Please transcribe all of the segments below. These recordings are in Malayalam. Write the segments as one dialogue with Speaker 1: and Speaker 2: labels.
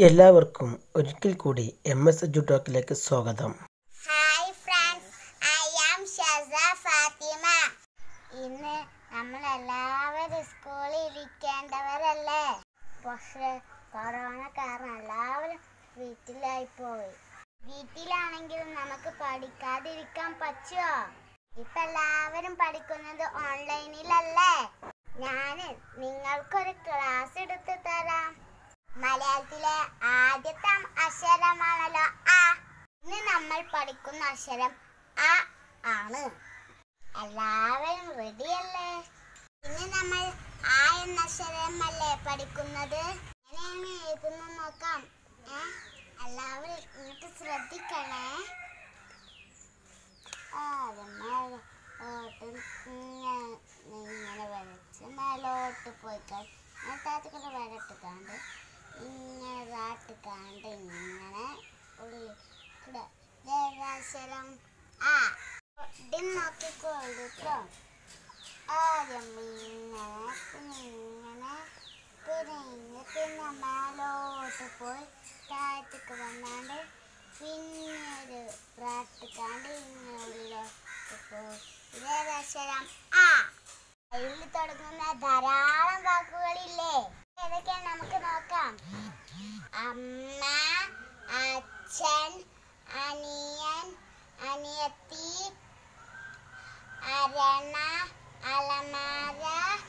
Speaker 1: എല്ലാവർക്കും ഒരിക്കൽ കൂടി എം എസ് എജു ടോക്കിലേക്ക് സ്വാഗതം
Speaker 2: hi friends I am Shaza Fathima ഇന്ന് നമ്മൾ എല്ലാവരും സ്കൂളിൽ ഇരിക്കേണ്ടവരല്ലേ പക്ഷെ കൊറോണ കാരണം എല്ലാവരും വീട്ടിലായി പോയി വീട്ടിലാണെങ്കിലും നമുക്ക് പഠിക്കാതിരിക്കാൻ പറ്റുമോ ഇപ്പൊ എല്ലാവരും പഠിക്കുന്നത് ഓൺലൈനിലല്ലേ ഞാൻ നിങ്ങൾക്കൊരു ക്ലാസ് എടുത്തു തരാം മലയാളത്തിലെ ആദ്യത്തെ അക്ഷരമാണല്ലോ ആ ഇന്ന് നമ്മൾ പഠിക്കുന്ന അക്ഷരം അ ആണ് എല്ലാവരും റെഡിയല്ലേ ഇന്ന് നമ്മൾ ആ എന്ന അക്ഷരമല്ലേ പഠിക്കുന്നത് എങ്ങനെയാണ് എഴുതുന്നത് നോക്കാം ഏ എല്ലാവരും ഇങ്ങോട്ട് ശ്രദ്ധിക്കണേ ആദ്യം മേലോട്ട് ഇങ്ങനെ ഇങ്ങനെ വരച്ച് മേലോട്ട് പോയി കഴിഞ്ഞാൽ വരട്ടുകാണ്ട് ഇങ്ങനെ ഇതാട്ടുകാണ്ട് ഇങ്ങനെ ഉള്ളിൽ കൂടെ ദേവാശരം ആ ഇത് നോക്കിക്കൊടുക്കോ ആദ്യം ഇങ്ങനെ പിന്നെ ഇങ്ങനെ പിന്നെ ഇങ്ങനെ പിന്നെ മേലോട്ട് പോയി താഴത്തേക്ക് വന്നാണ്ട് പിന്നെ ഒരു പ്രാട്ടുകാണ്ട് ഇങ്ങനെ ഉള്ളിലോട്ട് പോയി ഇതേതക്ഷരം ആ അതിൽ തുടങ്ങുന്ന ധാരാളം വാക്കുകളില്ലേ ഏതൊക്കെയാണ് നമുക്ക് നോക്കാം അമ്മ അച്ഛൻ അനിയൻ അനിയത്തി അരണ അലമാര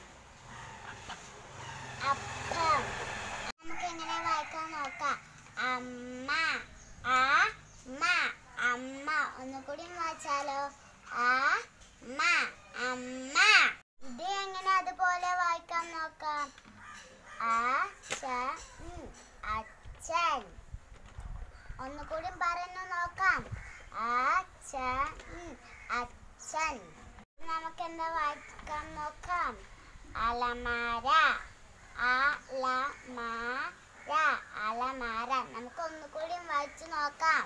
Speaker 2: അപ്പം നമുക്ക് എങ്ങനെ വായിക്കാൻ നോക്കാം അമ്മ അമ്മ അമ്മ ഒന്നുകൂടി വായിച്ചാലോ അമ്മ അമ്മ ഇത് എങ്ങനെ അതുപോലെ വായിക്കാൻ നോക്കാം അച്ഛൻ അച്ഛൻ ഒന്നുകൂടി പറയുന്നു നോക്കാം അച്ഛൻ അച്ഛൻ നമുക്ക് എന്താ വായിക്കാൻ നോക്കാം അലമാര അലമാര അലമാര നമുക്ക് ഒന്നുകൂടി വായിച്ചു നോക്കാം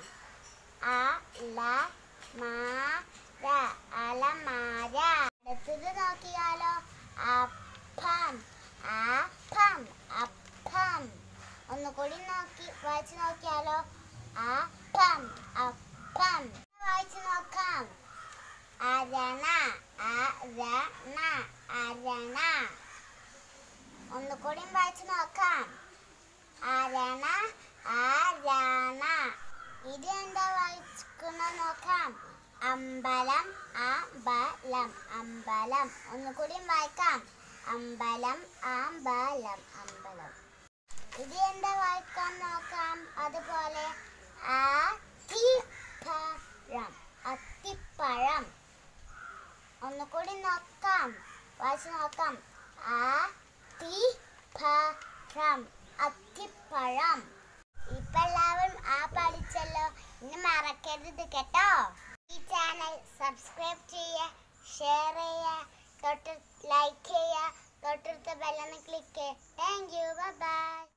Speaker 2: അലമാര അലമാര അടുത്തത് നോക്കിയാലോ അപ്പം അപ്പം അപ്പം ഒന്നുകൂടി നോക്കി വായിച്ചു നോക്കിയാലോ അപ്പം അപ്പം വായിച്ചു നോക്കാം അരണ അരണ അരണ ഒന്നുകൂടി വായിച്ചു നോക്കാം അരണ അരണ ഇത് എന്താ വായിക്കുന്ന നോക്കാം അമ്പലം അമ്പലം അമ്പലം ഒന്നുകൂടി വായിക്കാം അമ്പലം അമ്പലം അമ്പലം ഇത് എന്താ വായിക്കാൻ നോക്കാം അതുപോലെ അത്തിപ്പഴം അത്തിപ്പഴം ഒന്നുകൂടി നോക്കാം വായിച്ചു നോക്കാം അത്തിപ്പഴം അത്തിപ്പഴം ഇപ്പൊ എല്ലാവരും ആ പഠിച്ചല്ലോ ഇനി മറക്കരുത് കേട്ടോ ഈ ചാനൽ സബ്സ്ക്രൈബ് ചെയ്യുക ഷെയർ ചെയ്യുക തൊട്ട് ലൈക്ക് ചെയ്യുക തൊട്ടടുത്ത ബെല്ലൊന്ന് ക്ലിക്ക് ചെയ്യുക താങ്ക് യു ബൈ